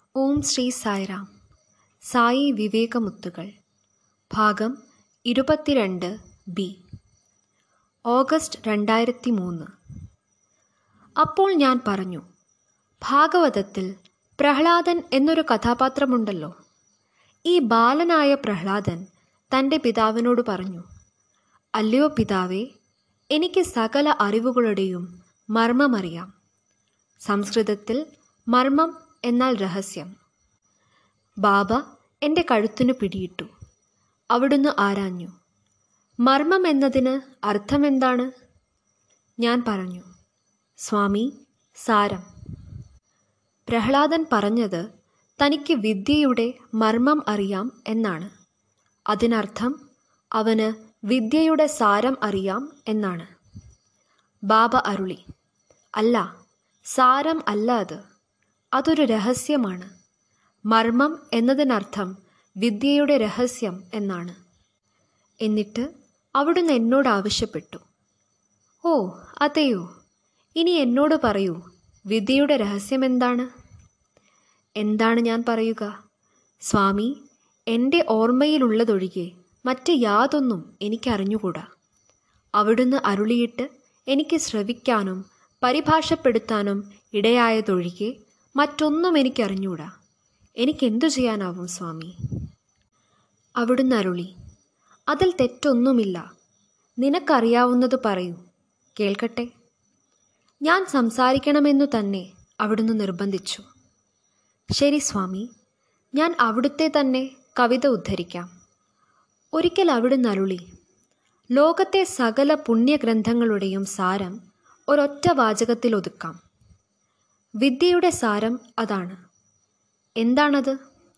ഓം ശ്രീ സായിറാം സായി വിവേകമുത്തുകൾ ഭാഗം ഇരുപത്തിരണ്ട് B August രണ്ടായിരത്തി മൂന്ന് അപ്പോൾ ഞാൻ പറഞ്ഞു ഭാഗവതത്തിൽ പ്രഹ്ലാദൻ എന്നൊരു കഥാപാത്രമുണ്ടല്ലോ ഈ ബാലനായ പ്രഹ്ലാദൻ തൻ്റെ പിതാവിനോട് പറഞ്ഞു അല്ലയോ പിതാവേ എനിക്ക് സകല അറിവുകളുടെയും മർമ്മമറിയാം സംസ്കൃതത്തിൽ മർമ്മം എന്നാൽ രഹസ്യം ബാബ എൻ്റെ കഴുത്തിനു പിടിയിട്ടു അവിടുന്ന് ആരാഞ്ഞു മർമ്മം എന്നതിന് അർത്ഥമെന്താണ് ഞാൻ പറഞ്ഞു സ്വാമി സാരം പ്രഹ്ലാദൻ പറഞ്ഞത് തനിക്ക് വിദ്യയുടെ മർമ്മം അറിയാം എന്നാണ് അതിനർത്ഥം അവന് വിദ്യയുടെ സാരം അറിയാം എന്നാണ് ബാബ അരുളി അല്ല സാരം അല്ല അത് അതൊരു രഹസ്യമാണ് മർമ്മം എന്നതിനർത്ഥം വിദ്യയുടെ രഹസ്യം എന്നാണ് എന്നിട്ട് അവിടുന്ന് എന്നോട് ആവശ്യപ്പെട്ടു ഓ അതെയോ ഇനി എന്നോട് പറയൂ വിദ്യയുടെ രഹസ്യം എന്താണ് എന്താണ് ഞാൻ പറയുക സ്വാമി എൻ്റെ ഓർമ്മയിലുള്ളതൊഴികെ മറ്റ് യാതൊന്നും എനിക്കറിഞ്ഞുകൂടാ അവിടുന്ന് അരുളിയിട്ട് എനിക്ക് ശ്രവിക്കാനും പരിഭാഷപ്പെടുത്താനും ഇടയായതൊഴികെ മറ്റൊന്നും എനിക്കറിഞ്ഞൂടാ എനിക്കെന്തു ചെയ്യാനാവും സ്വാമി അവിടുന്ന് അരുളി അതിൽ തെറ്റൊന്നുമില്ല നിനക്കറിയാവുന്നത് പറയൂ കേൾക്കട്ടെ ഞാൻ സംസാരിക്കണമെന്നു തന്നെ അവിടുന്ന് നിർബന്ധിച്ചു ശരി സ്വാമി ഞാൻ അവിടുത്തെ തന്നെ കവിത ഉദ്ധരിക്കാം ഒരിക്കൽ അവിടുന്ന് അരുളി ലോകത്തെ സകല പുണ്യഗ്രന്ഥങ്ങളുടെയും സാരം ഒരൊറ്റ വാചകത്തിൽ ഒതുക്കാം വിദ്യയുടെ സാരം അതാണ് എന്താണത്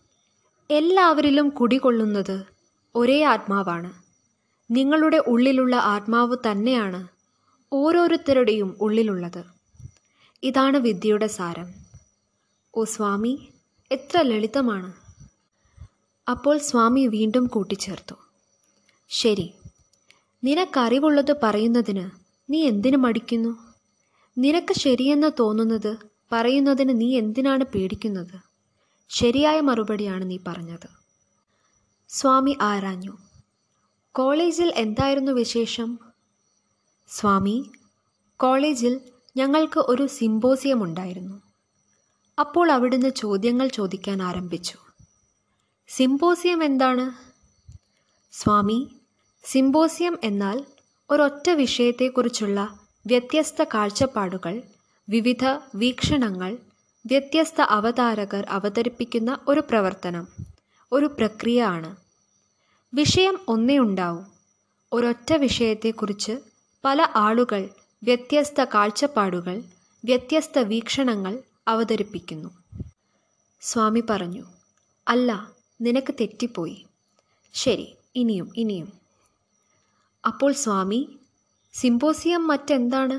എല്ലാവരിലും കുടികൊള്ളുന്നത് ഒരേ ആത്മാവാണ് നിങ്ങളുടെ ഉള്ളിലുള്ള ആത്മാവ് തന്നെയാണ് ഓരോരുത്തരുടെയും ഉള്ളിലുള്ളത് ഇതാണ് വിദ്യയുടെ സാരം ഓ സ്വാമി എത്ര ലളിതമാണ് അപ്പോൾ സ്വാമി വീണ്ടും കൂട്ടിച്ചേർത്തു ശരി നിനക്കറിവുള്ളത് പറയുന്നതിന് നീ എന്തിനു മടിക്കുന്നു നിനക്ക് ശരിയെന്ന് തോന്നുന്നത് പറയുന്നതിന് നീ എന്തിനാണ് പേടിക്കുന്നത് ശരിയായ മറുപടിയാണ് നീ പറഞ്ഞത് സ്വാമി ആരാഞ്ഞു കോളേജിൽ എന്തായിരുന്നു വിശേഷം സ്വാമി കോളേജിൽ ഞങ്ങൾക്ക് ഒരു സിംബോസിയം ഉണ്ടായിരുന്നു അപ്പോൾ അവിടുന്ന് ചോദ്യങ്ങൾ ചോദിക്കാൻ ആരംഭിച്ചു സിംബോസിയം എന്താണ് സ്വാമി സിംബോസിയം എന്നാൽ ഒരൊറ്റ വിഷയത്തെക്കുറിച്ചുള്ള വ്യത്യസ്ത കാഴ്ചപ്പാടുകൾ വിവിധ വീക്ഷണങ്ങൾ വ്യത്യസ്ത അവതാരകർ അവതരിപ്പിക്കുന്ന ഒരു പ്രവർത്തനം ഒരു പ്രക്രിയ ആണ് വിഷയം ഒന്നേ ഉണ്ടാവൂ ഒരൊറ്റ വിഷയത്തെക്കുറിച്ച് പല ആളുകൾ വ്യത്യസ്ത കാഴ്ചപ്പാടുകൾ വ്യത്യസ്ത വീക്ഷണങ്ങൾ അവതരിപ്പിക്കുന്നു സ്വാമി പറഞ്ഞു അല്ല നിനക്ക് തെറ്റിപ്പോയി ശരി ഇനിയും ഇനിയും അപ്പോൾ സ്വാമി സിംബോസിയം മറ്റെന്താണ്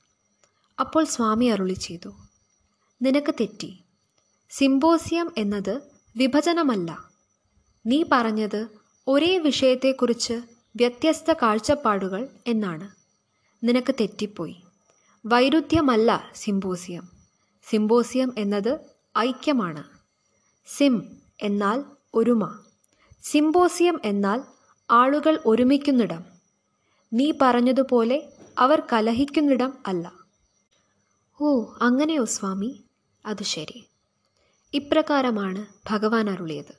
അപ്പോൾ സ്വാമി അരുളി ചെയ്തു നിനക്ക് തെറ്റി സിംബോസിയം എന്നത് വിഭജനമല്ല നീ പറഞ്ഞത് ഒരേ വിഷയത്തെക്കുറിച്ച് വ്യത്യസ്ത കാഴ്ചപ്പാടുകൾ എന്നാണ് നിനക്ക് തെറ്റിപ്പോയി വൈരുദ്ധ്യമല്ല സിംബോസിയം സിംബോസിയം എന്നത് ഐക്യമാണ് സിം എന്നാൽ ഒരുമ സിംബോസിയം എന്നാൽ ആളുകൾ ഒരുമിക്കുന്നിടം നീ പറഞ്ഞതുപോലെ അവർ കലഹിക്കുന്നിടം അല്ല ഓ അങ്ങനെയോ സ്വാമി അത് ശരി ഇപ്രകാരമാണ് ഭഗവാൻ അരുളിയത്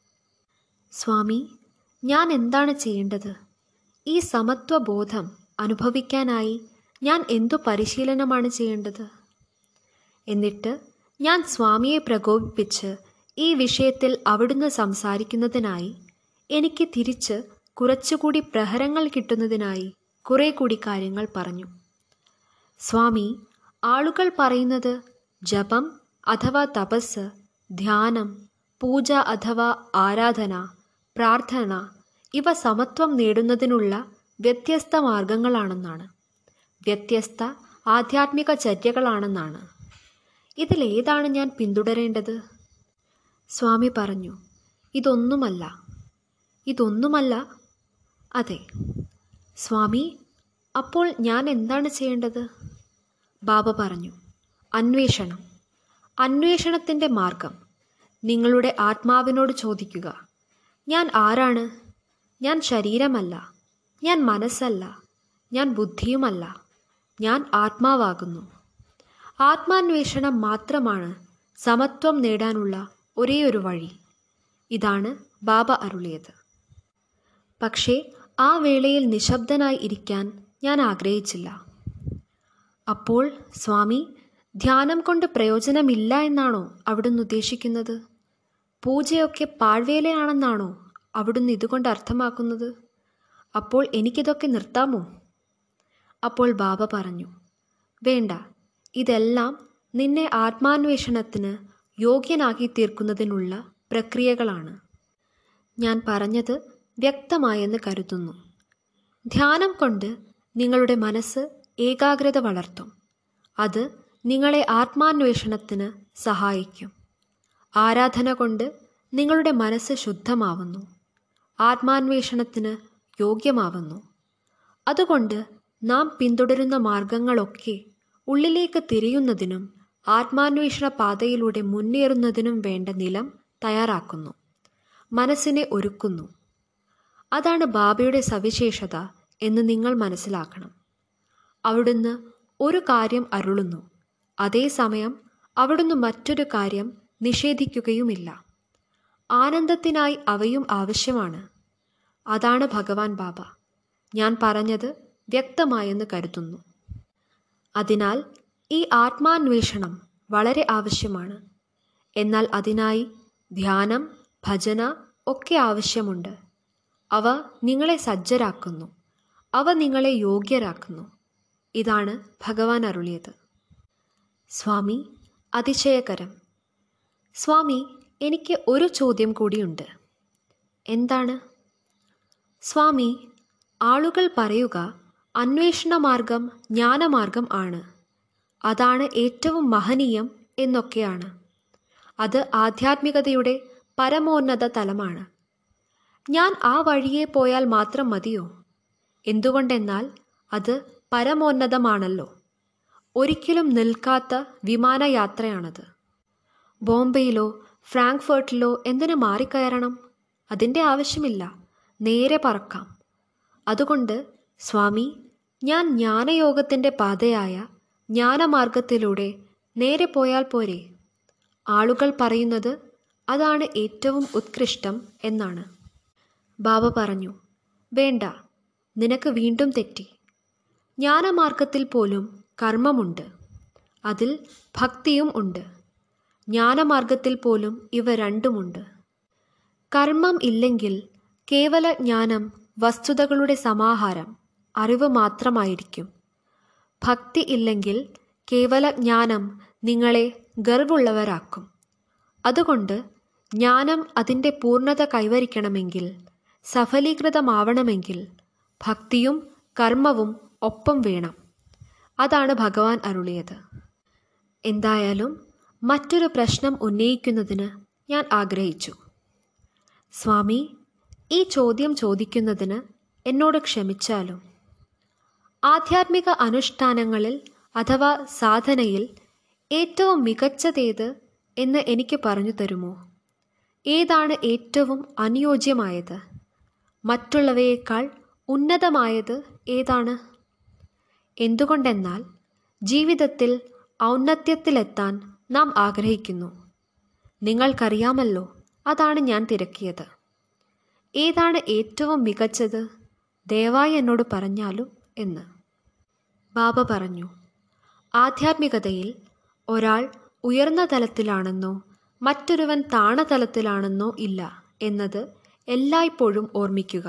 സ്വാമി ഞാൻ എന്താണ് ചെയ്യേണ്ടത് ഈ സമത്വബോധം അനുഭവിക്കാനായി ഞാൻ എന്തു പരിശീലനമാണ് ചെയ്യേണ്ടത് എന്നിട്ട് ഞാൻ സ്വാമിയെ പ്രകോപിപ്പിച്ച് ഈ വിഷയത്തിൽ അവിടുന്ന് സംസാരിക്കുന്നതിനായി എനിക്ക് തിരിച്ച് കുറച്ചുകൂടി പ്രഹരങ്ങൾ കിട്ടുന്നതിനായി കുറേ കൂടി കാര്യങ്ങൾ പറഞ്ഞു സ്വാമി ആളുകൾ പറയുന്നത് ജപം അഥവാ തപസ് ധ്യാനം പൂജ അഥവാ ആരാധന പ്രാർത്ഥന ഇവ സമത്വം നേടുന്നതിനുള്ള വ്യത്യസ്ത മാർഗങ്ങളാണെന്നാണ് വ്യത്യസ്ത ആധ്യാത്മിക ചര്യകളാണെന്നാണ് ഇതിലേതാണ് ഞാൻ പിന്തുടരേണ്ടത് സ്വാമി പറഞ്ഞു ഇതൊന്നുമല്ല ഇതൊന്നുമല്ല അതെ സ്വാമി അപ്പോൾ ഞാൻ എന്താണ് ചെയ്യേണ്ടത് ബാബ പറഞ്ഞു അന്വേഷണം അന്വേഷണത്തിൻ്റെ മാർഗം നിങ്ങളുടെ ആത്മാവിനോട് ചോദിക്കുക ഞാൻ ആരാണ് ഞാൻ ശരീരമല്ല ഞാൻ മനസ്സല്ല ഞാൻ ബുദ്ധിയുമല്ല ഞാൻ ആത്മാവാകുന്നു ആത്മാന്വേഷണം മാത്രമാണ് സമത്വം നേടാനുള്ള ഒരേയൊരു വഴി ഇതാണ് ബാബ അരുളിയത് പക്ഷേ ആ വേളയിൽ നിശബ്ദനായി ഇരിക്കാൻ ഞാൻ ആഗ്രഹിച്ചില്ല അപ്പോൾ സ്വാമി ധ്യാനം കൊണ്ട് പ്രയോജനമില്ല എന്നാണോ അവിടുന്ന് ഉദ്ദേശിക്കുന്നത് പൂജയൊക്കെ പാഴ്വേലയാണെന്നാണോ അവിടുന്ന് ഇതുകൊണ്ട് അർത്ഥമാക്കുന്നത് അപ്പോൾ എനിക്കിതൊക്കെ നിർത്താമോ അപ്പോൾ ബാബ പറഞ്ഞു വേണ്ട ഇതെല്ലാം നിന്നെ ആത്മാന്വേഷണത്തിന് യോഗ്യനാക്കി തീർക്കുന്നതിനുള്ള പ്രക്രിയകളാണ് ഞാൻ പറഞ്ഞത് വ്യക്തമായെന്ന് കരുതുന്നു ധ്യാനം കൊണ്ട് നിങ്ങളുടെ മനസ്സ് ഏകാഗ്രത വളർത്തും അത് നിങ്ങളെ ആത്മാന്വേഷണത്തിന് സഹായിക്കും ആരാധന കൊണ്ട് നിങ്ങളുടെ മനസ്സ് ശുദ്ധമാവുന്നു ആത്മാന്വേഷണത്തിന് യോഗ്യമാവുന്നു അതുകൊണ്ട് നാം പിന്തുടരുന്ന മാർഗങ്ങളൊക്കെ ഉള്ളിലേക്ക് തിരിയുന്നതിനും ആത്മാന്വേഷണ പാതയിലൂടെ മുന്നേറുന്നതിനും വേണ്ട നിലം തയ്യാറാക്കുന്നു മനസ്സിനെ ഒരുക്കുന്നു അതാണ് ബാബയുടെ സവിശേഷത എന്ന് നിങ്ങൾ മനസ്സിലാക്കണം അവിടുന്ന് ഒരു കാര്യം അരുളുന്നു അതേസമയം അവിടുന്ന് മറ്റൊരു കാര്യം നിഷേധിക്കുകയുമില്ല ആനന്ദത്തിനായി അവയും ആവശ്യമാണ് അതാണ് ഭഗവാൻ ബാബ ഞാൻ പറഞ്ഞത് വ്യക്തമായെന്ന് കരുതുന്നു അതിനാൽ ഈ ആത്മാന്വേഷണം വളരെ ആവശ്യമാണ് എന്നാൽ അതിനായി ധ്യാനം ഭജന ഒക്കെ ആവശ്യമുണ്ട് അവ നിങ്ങളെ സജ്ജരാക്കുന്നു അവ നിങ്ങളെ യോഗ്യരാക്കുന്നു ഇതാണ് ഭഗവാൻ അരുളിയത് സ്വാമി അതിശയകരം സ്വാമി എനിക്ക് ഒരു ചോദ്യം കൂടിയുണ്ട് എന്താണ് സ്വാമി ആളുകൾ പറയുക അന്വേഷണ മാർഗം ജ്ഞാനമാർഗം ആണ് അതാണ് ഏറ്റവും മഹനീയം എന്നൊക്കെയാണ് അത് ആധ്യാത്മികതയുടെ പരമോന്നത തലമാണ് ഞാൻ ആ വഴിയെ പോയാൽ മാത്രം മതിയോ എന്തുകൊണ്ടെന്നാൽ അത് പരമോന്നതമാണല്ലോ ഒരിക്കലും നിൽക്കാത്ത വിമാനയാത്രയാണത് ബോംബെയിലോ ഫ്രാങ്ക്ഫർട്ടിലോ എന്തിനു മാറിക്കയറണം അതിൻ്റെ ആവശ്യമില്ല നേരെ പറക്കാം അതുകൊണ്ട് സ്വാമി ഞാൻ ജ്ഞാനയോഗത്തിൻ്റെ പാതയായ ജ്ഞാനമാർഗത്തിലൂടെ നേരെ പോയാൽ പോരെ ആളുകൾ പറയുന്നത് അതാണ് ഏറ്റവും ഉത്കൃഷ്ടം എന്നാണ് ബാബ പറഞ്ഞു വേണ്ട നിനക്ക് വീണ്ടും തെറ്റി ജ്ഞാനമാർഗത്തിൽ പോലും കർമ്മമുണ്ട് അതിൽ ഭക്തിയും ഉണ്ട് ജ്ഞാനമാർഗത്തിൽ പോലും ഇവ രണ്ടുമുണ്ട് കർമ്മം ഇല്ലെങ്കിൽ കേവല ജ്ഞാനം വസ്തുതകളുടെ സമാഹാരം അറിവ് മാത്രമായിരിക്കും ഭക്തി ഇല്ലെങ്കിൽ കേവല ജ്ഞാനം നിങ്ങളെ ഗർവുള്ളവരാക്കും അതുകൊണ്ട് ജ്ഞാനം അതിൻ്റെ പൂർണ്ണത കൈവരിക്കണമെങ്കിൽ സഫലീകൃതമാവണമെങ്കിൽ ഭക്തിയും കർമ്മവും ഒപ്പം വേണം അതാണ് ഭഗവാൻ അരുളിയത് എന്തായാലും മറ്റൊരു പ്രശ്നം ഉന്നയിക്കുന്നതിന് ഞാൻ ആഗ്രഹിച്ചു സ്വാമി ഈ ചോദ്യം ചോദിക്കുന്നതിന് എന്നോട് ക്ഷമിച്ചാലും ആധ്യാത്മിക അനുഷ്ഠാനങ്ങളിൽ അഥവാ സാധനയിൽ ഏറ്റവും മികച്ചതേത് എന്ന് എനിക്ക് പറഞ്ഞു തരുമോ ഏതാണ് ഏറ്റവും അനുയോജ്യമായത് മറ്റുള്ളവയേക്കാൾ ഉന്നതമായത് ഏതാണ് എന്തുകൊണ്ടെന്നാൽ ജീവിതത്തിൽ ഔന്നത്യത്തിലെത്താൻ നാം ആഗ്രഹിക്കുന്നു നിങ്ങൾക്കറിയാമല്ലോ അതാണ് ഞാൻ തിരക്കിയത് ഏതാണ് ഏറ്റവും മികച്ചത് ദയവായി എന്നോട് പറഞ്ഞാലും എന്ന് ബാബ പറഞ്ഞു ആധ്യാത്മികതയിൽ ഒരാൾ ഉയർന്ന തലത്തിലാണെന്നോ മറ്റൊരുവൻ താണ തലത്തിലാണെന്നോ ഇല്ല എന്നത് എല്ലായ്പ്പോഴും ഓർമ്മിക്കുക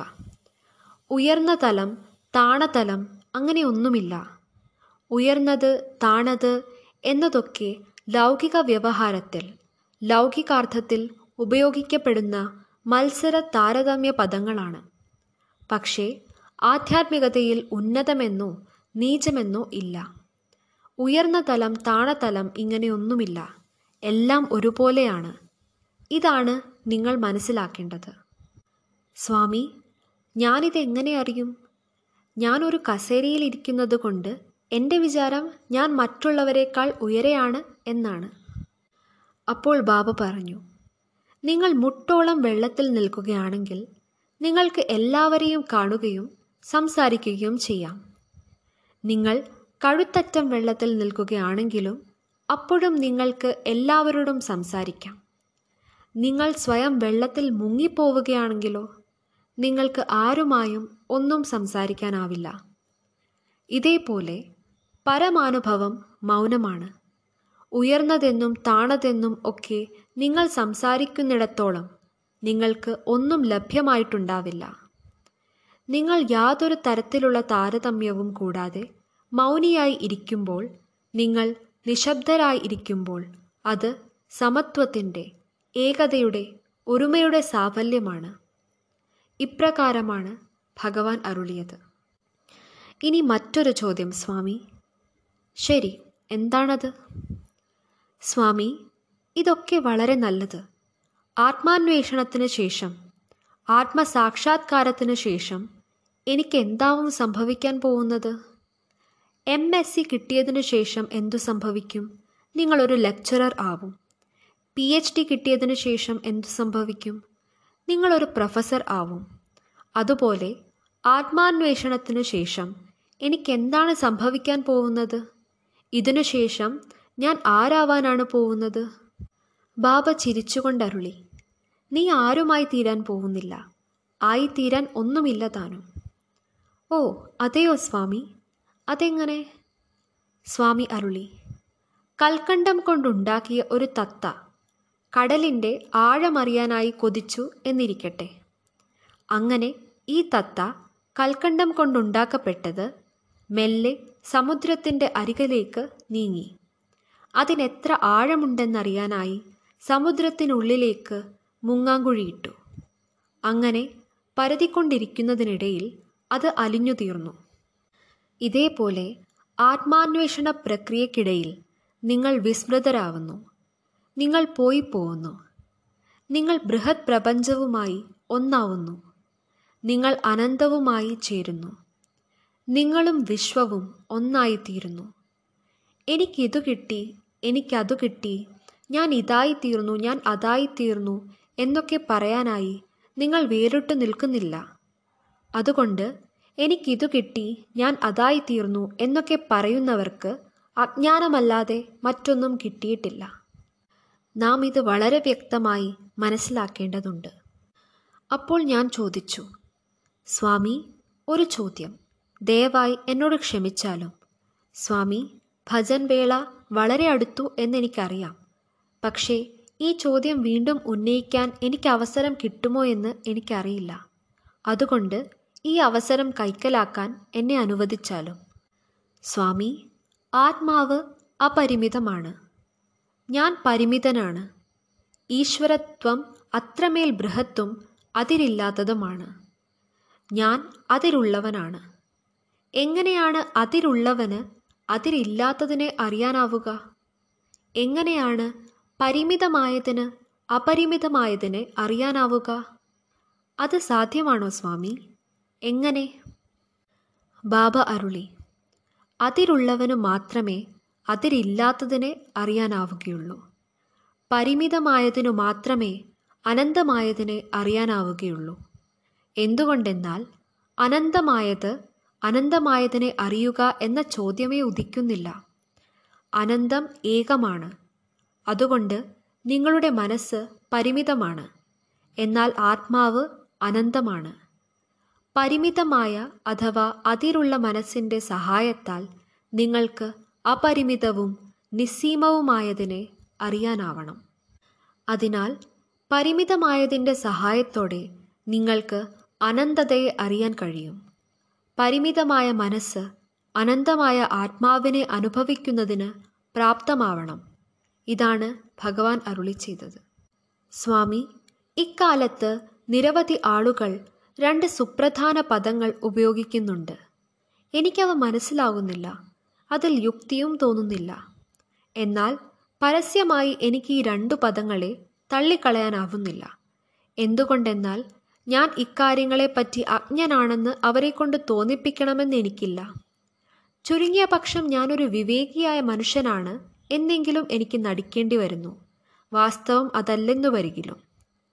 ഉയർന്ന തലം താണതലം അങ്ങനെയൊന്നുമില്ല ഉയർന്നത് താണത് എന്നതൊക്കെ ലൗകിക വ്യവഹാരത്തിൽ ലൗകികാർത്ഥത്തിൽ ഉപയോഗിക്കപ്പെടുന്ന മത്സര താരതമ്യ പദങ്ങളാണ് പക്ഷേ ആധ്യാത്മികതയിൽ ഉന്നതമെന്നോ നീചമെന്നോ ഇല്ല ഉയർന്ന തലം താണതലം ഇങ്ങനെയൊന്നുമില്ല എല്ലാം ഒരുപോലെയാണ് ഇതാണ് നിങ്ങൾ മനസ്സിലാക്കേണ്ടത് സ്വാമി ഞാനിതെങ്ങനെ അറിയും ഞാൻ ഒരു കസേരയിൽ ഇരിക്കുന്നത് കൊണ്ട് എൻ്റെ വിചാരം ഞാൻ മറ്റുള്ളവരെക്കാൾ ഉയരെയാണ് എന്നാണ് അപ്പോൾ ബാബ പറഞ്ഞു നിങ്ങൾ മുട്ടോളം വെള്ളത്തിൽ നിൽക്കുകയാണെങ്കിൽ നിങ്ങൾക്ക് എല്ലാവരെയും കാണുകയും സംസാരിക്കുകയും ചെയ്യാം നിങ്ങൾ കഴുത്തറ്റം വെള്ളത്തിൽ നിൽക്കുകയാണെങ്കിലും അപ്പോഴും നിങ്ങൾക്ക് എല്ലാവരോടും സംസാരിക്കാം നിങ്ങൾ സ്വയം വെള്ളത്തിൽ മുങ്ങിപ്പോവുകയാണെങ്കിലോ നിങ്ങൾക്ക് ആരുമായും ഒന്നും സംസാരിക്കാനാവില്ല ഇതേപോലെ പരമാനുഭവം മൗനമാണ് ഉയർന്നതെന്നും താണതെന്നും ഒക്കെ നിങ്ങൾ സംസാരിക്കുന്നിടത്തോളം നിങ്ങൾക്ക് ഒന്നും ലഭ്യമായിട്ടുണ്ടാവില്ല നിങ്ങൾ യാതൊരു തരത്തിലുള്ള താരതമ്യവും കൂടാതെ മൗനിയായി ഇരിക്കുമ്പോൾ നിങ്ങൾ നിശബ്ദരായി ഇരിക്കുമ്പോൾ അത് സമത്വത്തിൻ്റെ ഏകതയുടെ ഒരുമയുടെ സാഫല്യമാണ് ഇപ്രകാരമാണ് ഭഗവാൻ അരുളിയത് ഇനി മറ്റൊരു ചോദ്യം സ്വാമി ശരി എന്താണത് സ്വാമി ഇതൊക്കെ വളരെ നല്ലത് ആത്മാന്വേഷണത്തിന് ശേഷം ആത്മസാക്ഷാത്കാരത്തിന് ശേഷം എനിക്ക് എന്താവും സംഭവിക്കാൻ പോകുന്നത് എം എസ് സി കിട്ടിയതിനു ശേഷം എന്തു സംഭവിക്കും നിങ്ങളൊരു ലെക്ചറർ ആവും പി എച്ച് ഡി കിട്ടിയതിനു ശേഷം എന്തു സംഭവിക്കും നിങ്ങളൊരു പ്രൊഫസർ ആവും അതുപോലെ ആത്മാന്വേഷണത്തിനു ശേഷം എനിക്കെന്താണ് സംഭവിക്കാൻ പോകുന്നത് ഇതിനുശേഷം ഞാൻ ആരാവാനാണ് പോകുന്നത് ബാബ ചിരിച്ചുകൊണ്ടരുളി നീ ആരുമായി തീരാൻ പോകുന്നില്ല ആയിത്തീരാൻ ഒന്നുമില്ല താനും ഓ അതെയോ സ്വാമി അതെങ്ങനെ സ്വാമി അരുളി കൽക്കണ്ടം കൊണ്ടുണ്ടാക്കിയ ഒരു തത്ത കടലിൻ്റെ ആഴമറിയാനായി കൊതിച്ചു എന്നിരിക്കട്ടെ അങ്ങനെ ഈ തത്ത കൽക്കണ്ടം കൊണ്ടുണ്ടാക്കപ്പെട്ടത് മെല്ലെ സമുദ്രത്തിൻ്റെ അരികിലേക്ക് നീങ്ങി അതിനെത്ര ആഴമുണ്ടെന്നറിയാനായി സമുദ്രത്തിനുള്ളിലേക്ക് മുങ്ങാങ്കുഴിയിട്ടു അങ്ങനെ പരതിക്കൊണ്ടിരിക്കുന്നതിനിടയിൽ അത് അലിഞ്ഞു തീർന്നു ഇതേപോലെ ആത്മാന്വേഷണ പ്രക്രിയക്കിടയിൽ നിങ്ങൾ വിസ്മൃതരാവുന്നു നിങ്ങൾ പോയി പോകുന്നു നിങ്ങൾ ബൃഹത് പ്രപഞ്ചവുമായി ഒന്നാവുന്നു നിങ്ങൾ അനന്തവുമായി ചേരുന്നു നിങ്ങളും വിശ്വവും ഒന്നായിത്തീരുന്നു എനിക്കിതു കിട്ടി എനിക്കതു കിട്ടി ഞാൻ ഇതായിത്തീർന്നു ഞാൻ അതായിത്തീർന്നു എന്നൊക്കെ പറയാനായി നിങ്ങൾ വേറിട്ടു നിൽക്കുന്നില്ല അതുകൊണ്ട് എനിക്കിതു കിട്ടി ഞാൻ അതായിത്തീർന്നു എന്നൊക്കെ പറയുന്നവർക്ക് അജ്ഞാനമല്ലാതെ മറ്റൊന്നും കിട്ടിയിട്ടില്ല നാം ഇത് വളരെ വ്യക്തമായി മനസ്സിലാക്കേണ്ടതുണ്ട് അപ്പോൾ ഞാൻ ചോദിച്ചു സ്വാമി ഒരു ചോദ്യം ദയവായി എന്നോട് ക്ഷമിച്ചാലും സ്വാമി ഭജൻ വേള വളരെ അടുത്തു എന്നെനിക്കറിയാം പക്ഷേ ഈ ചോദ്യം വീണ്ടും ഉന്നയിക്കാൻ എനിക്ക് അവസരം കിട്ടുമോ എന്ന് എനിക്കറിയില്ല അതുകൊണ്ട് ഈ അവസരം കൈക്കലാക്കാൻ എന്നെ അനുവദിച്ചാലും സ്വാമി ആത്മാവ് അപരിമിതമാണ് ഞാൻ പരിമിതനാണ് ഈശ്വരത്വം അത്രമേൽ ബൃഹത്തും അതിരില്ലാത്തതുമാണ് ഞാൻ അതിരുള്ളവനാണ് എങ്ങനെയാണ് അതിരുള്ളവന് അതിരില്ലാത്തതിനെ അറിയാനാവുക എങ്ങനെയാണ് പരിമിതമായതിന് അപരിമിതമായതിനെ അറിയാനാവുക അത് സാധ്യമാണോ സ്വാമി എങ്ങനെ ബാബ അരുളി അതിരുള്ളവന് മാത്രമേ അതിരില്ലാത്തതിനെ അറിയാനാവുകയുള്ളൂ പരിമിതമായതിനു മാത്രമേ അനന്തമായതിനെ അറിയാനാവുകയുള്ളൂ എന്തുകൊണ്ടെന്നാൽ അനന്തമായത് അനന്തമായതിനെ അറിയുക എന്ന ചോദ്യമേ ഉദിക്കുന്നില്ല അനന്തം ഏകമാണ് അതുകൊണ്ട് നിങ്ങളുടെ മനസ്സ് പരിമിതമാണ് എന്നാൽ ആത്മാവ് അനന്തമാണ് പരിമിതമായ അഥവാ അതിരുള്ള മനസ്സിൻ്റെ സഹായത്താൽ നിങ്ങൾക്ക് അപരിമിതവും നിസ്സീമവുമായതിനെ അറിയാനാവണം അതിനാൽ പരിമിതമായതിൻ്റെ സഹായത്തോടെ നിങ്ങൾക്ക് അനന്തതയെ അറിയാൻ കഴിയും പരിമിതമായ മനസ്സ് അനന്തമായ ആത്മാവിനെ അനുഭവിക്കുന്നതിന് പ്രാപ്തമാവണം ഇതാണ് ഭഗവാൻ അരുളി ചെയ്തത് സ്വാമി ഇക്കാലത്ത് നിരവധി ആളുകൾ രണ്ട് സുപ്രധാന പദങ്ങൾ ഉപയോഗിക്കുന്നുണ്ട് എനിക്കവ മനസ്സിലാകുന്നില്ല അതിൽ യുക്തിയും തോന്നുന്നില്ല എന്നാൽ പരസ്യമായി എനിക്ക് ഈ രണ്ടു പദങ്ങളെ തള്ളിക്കളയാനാവുന്നില്ല എന്തുകൊണ്ടെന്നാൽ ഞാൻ ഇക്കാര്യങ്ങളെപ്പറ്റി അജ്ഞനാണെന്ന് അവരെക്കൊണ്ട് തോന്നിപ്പിക്കണമെന്ന് എനിക്കില്ല ചുരുങ്ങിയ പക്ഷം ഞാനൊരു വിവേകിയായ മനുഷ്യനാണ് എന്നെങ്കിലും എനിക്ക് നടിക്കേണ്ടി വരുന്നു വാസ്തവം അതല്ലെന്നു വരികിലും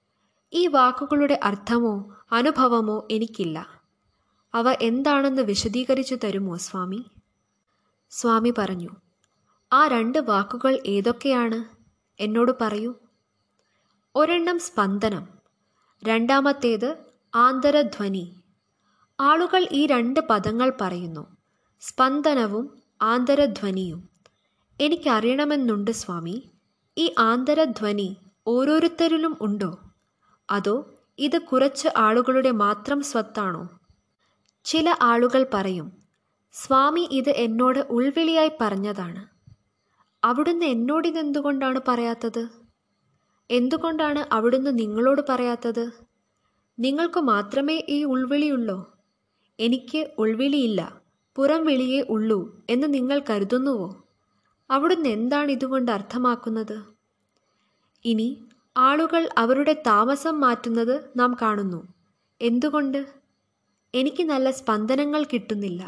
ഈ വാക്കുകളുടെ അർത്ഥമോ അനുഭവമോ എനിക്കില്ല അവ എന്താണെന്ന് വിശദീകരിച്ചു തരുമോ സ്വാമി സ്വാമി പറഞ്ഞു ആ രണ്ട് വാക്കുകൾ ഏതൊക്കെയാണ് എന്നോട് പറയൂ ഒരെണ്ണം സ്പന്ദനം രണ്ടാമത്തേത് ആന്തരധ്വനി ആളുകൾ ഈ രണ്ട് പദങ്ങൾ പറയുന്നു സ്പന്ദനവും ആന്തരധ്വനിയും എനിക്കറിയണമെന്നുണ്ട് സ്വാമി ഈ ആന്തരധ്വനി ഓരോരുത്തരിലും ഉണ്ടോ അതോ ഇത് കുറച്ച് ആളുകളുടെ മാത്രം സ്വത്താണോ ചില ആളുകൾ പറയും സ്വാമി ഇത് എന്നോട് ഉൾവിളിയായി പറഞ്ഞതാണ് അവിടുന്ന് എന്നോടിതെന്തുകൊണ്ടാണ് പറയാത്തത് എന്തുകൊണ്ടാണ് അവിടുന്ന് നിങ്ങളോട് പറയാത്തത് നിങ്ങൾക്ക് മാത്രമേ ഈ ഉൾവിളിയുള്ളോ എനിക്ക് ഉൾവിളിയില്ല പുറം വിളിയേ ഉള്ളൂ എന്ന് നിങ്ങൾ കരുതുന്നുവോ അവിടുന്ന് എന്താണ് ഇതുകൊണ്ട് അർത്ഥമാക്കുന്നത് ഇനി ആളുകൾ അവരുടെ താമസം മാറ്റുന്നത് നാം കാണുന്നു എന്തുകൊണ്ട് എനിക്ക് നല്ല സ്പന്ദനങ്ങൾ കിട്ടുന്നില്ല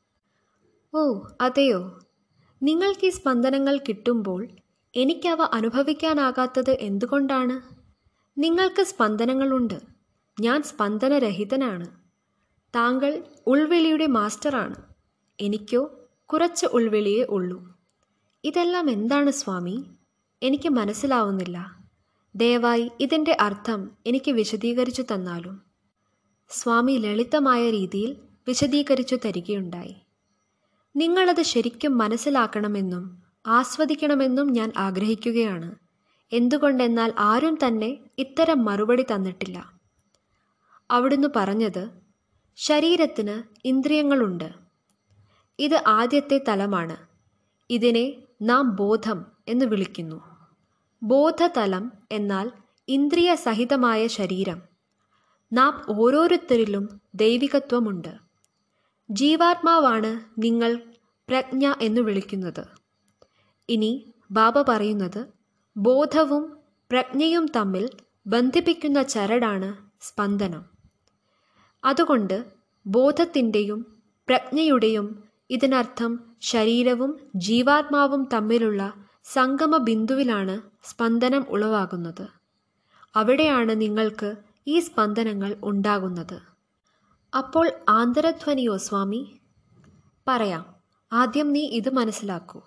ഓ അതെയോ നിങ്ങൾക്ക് ഈ സ്പന്ദനങ്ങൾ കിട്ടുമ്പോൾ എനിക്കവ അനുഭവിക്കാനാകാത്തത് എന്തുകൊണ്ടാണ് നിങ്ങൾക്ക് സ്പന്ദനങ്ങളുണ്ട് ഞാൻ സ്പന്ദനരഹിതനാണ് താങ്കൾ ഉൾവിളിയുടെ മാസ്റ്ററാണ് എനിക്കോ കുറച്ച് ഉൾവിളിയേ ഉള്ളൂ ഇതെല്ലാം എന്താണ് സ്വാമി എനിക്ക് മനസ്സിലാവുന്നില്ല ദയവായി ഇതിൻ്റെ അർത്ഥം എനിക്ക് വിശദീകരിച്ചു തന്നാലും സ്വാമി ലളിതമായ രീതിയിൽ വിശദീകരിച്ചു തരികയുണ്ടായി നിങ്ങളത് ശരിക്കും മനസ്സിലാക്കണമെന്നും ആസ്വദിക്കണമെന്നും ഞാൻ ആഗ്രഹിക്കുകയാണ് എന്തുകൊണ്ടെന്നാൽ ആരും തന്നെ ഇത്തരം മറുപടി തന്നിട്ടില്ല അവിടുന്ന് പറഞ്ഞത് ശരീരത്തിന് ഇന്ദ്രിയങ്ങളുണ്ട് ഇത് ആദ്യത്തെ തലമാണ് ഇതിനെ നാം ബോധം എന്ന് വിളിക്കുന്നു ബോധതലം എന്നാൽ ഇന്ദ്രിയ സഹിതമായ ശരീരം നാം ഓരോരുത്തരിലും ദൈവികത്വമുണ്ട് ജീവാത്മാവാണ് നിങ്ങൾ പ്രജ്ഞ എന്ന് വിളിക്കുന്നത് ഇനി ബാബ പറയുന്നത് ബോധവും പ്രജ്ഞയും തമ്മിൽ ബന്ധിപ്പിക്കുന്ന ചരടാണ് സ്പന്ദനം അതുകൊണ്ട് ബോധത്തിൻ്റെയും പ്രജ്ഞയുടെയും ഇതിനർത്ഥം ശരീരവും ജീവാത്മാവും തമ്മിലുള്ള സംഗമ ബിന്ദുവിലാണ് സ്പന്ദനം ഉളവാകുന്നത് അവിടെയാണ് നിങ്ങൾക്ക് ഈ സ്പന്ദനങ്ങൾ ഉണ്ടാകുന്നത് അപ്പോൾ ആന്തരധ്വനിയോ സ്വാമി പറയാം ആദ്യം നീ ഇത് മനസ്സിലാക്കൂ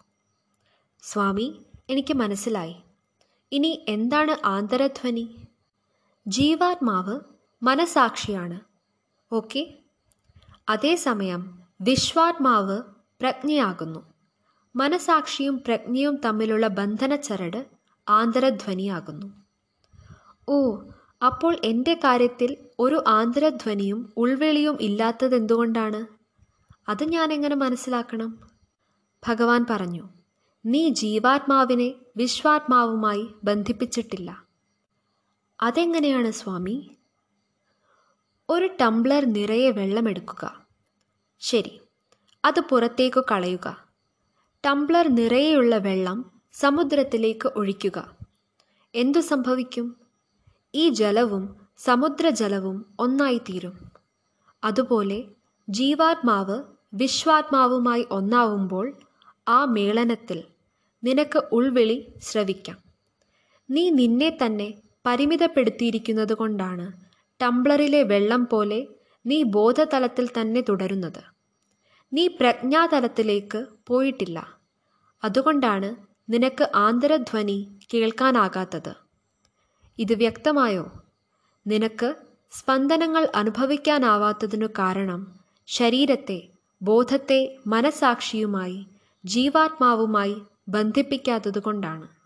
സ്വാമി എനിക്ക് മനസ്സിലായി ഇനി എന്താണ് ആന്തരധ്വനി ജീവാത്മാവ് മനസാക്ഷിയാണ് ഓക്കെ അതേസമയം വിശ്വാത്മാവ് പ്രജ്ഞയാകുന്നു മനസാക്ഷിയും പ്രജ്ഞയും തമ്മിലുള്ള ബന്ധനച്ചരട് ആന്തരധ്വനിയാകുന്നു ഓ അപ്പോൾ എൻ്റെ കാര്യത്തിൽ ഒരു ആന്തരധ്വനിയും ഉൾവിളിയും ഇല്ലാത്തതെന്തുകൊണ്ടാണ് അത് ഞാൻ എങ്ങനെ മനസ്സിലാക്കണം ഭഗവാൻ പറഞ്ഞു നീ ജീവാത്മാവിനെ വിശ്വാത്മാവുമായി ബന്ധിപ്പിച്ചിട്ടില്ല അതെങ്ങനെയാണ് സ്വാമി ഒരു ടംബ്ലർ നിറയെ വെള്ളമെടുക്കുക ശരി അത് പുറത്തേക്ക് കളയുക ടംബ്ലർ നിറയെയുള്ള വെള്ളം സമുദ്രത്തിലേക്ക് ഒഴിക്കുക എന്തു സംഭവിക്കും ഈ ജലവും സമുദ്രജലവും ഒന്നായിത്തീരും അതുപോലെ ജീവാത്മാവ് വിശ്വാത്മാവുമായി ഒന്നാവുമ്പോൾ ആ മേളനത്തിൽ നിനക്ക് ഉൾവിളി ശ്രവിക്കാം നീ നിന്നെ തന്നെ പരിമിതപ്പെടുത്തിയിരിക്കുന്നത് കൊണ്ടാണ് ടംബ്ലറിലെ വെള്ളം പോലെ നീ ബോധതലത്തിൽ തന്നെ തുടരുന്നത് നീ പ്രജ്ഞാതലത്തിലേക്ക് പോയിട്ടില്ല അതുകൊണ്ടാണ് നിനക്ക് ആന്തരധ്വനി കേൾക്കാനാകാത്തത് ഇത് വ്യക്തമായോ നിനക്ക് സ്പന്ദനങ്ങൾ അനുഭവിക്കാനാവാത്തതിനു കാരണം ശരീരത്തെ ബോധത്തെ മനസാക്ഷിയുമായി ജീവാത്മാവുമായി ബന്ധിപ്പിക്കാത്തതുകൊണ്ടാണ്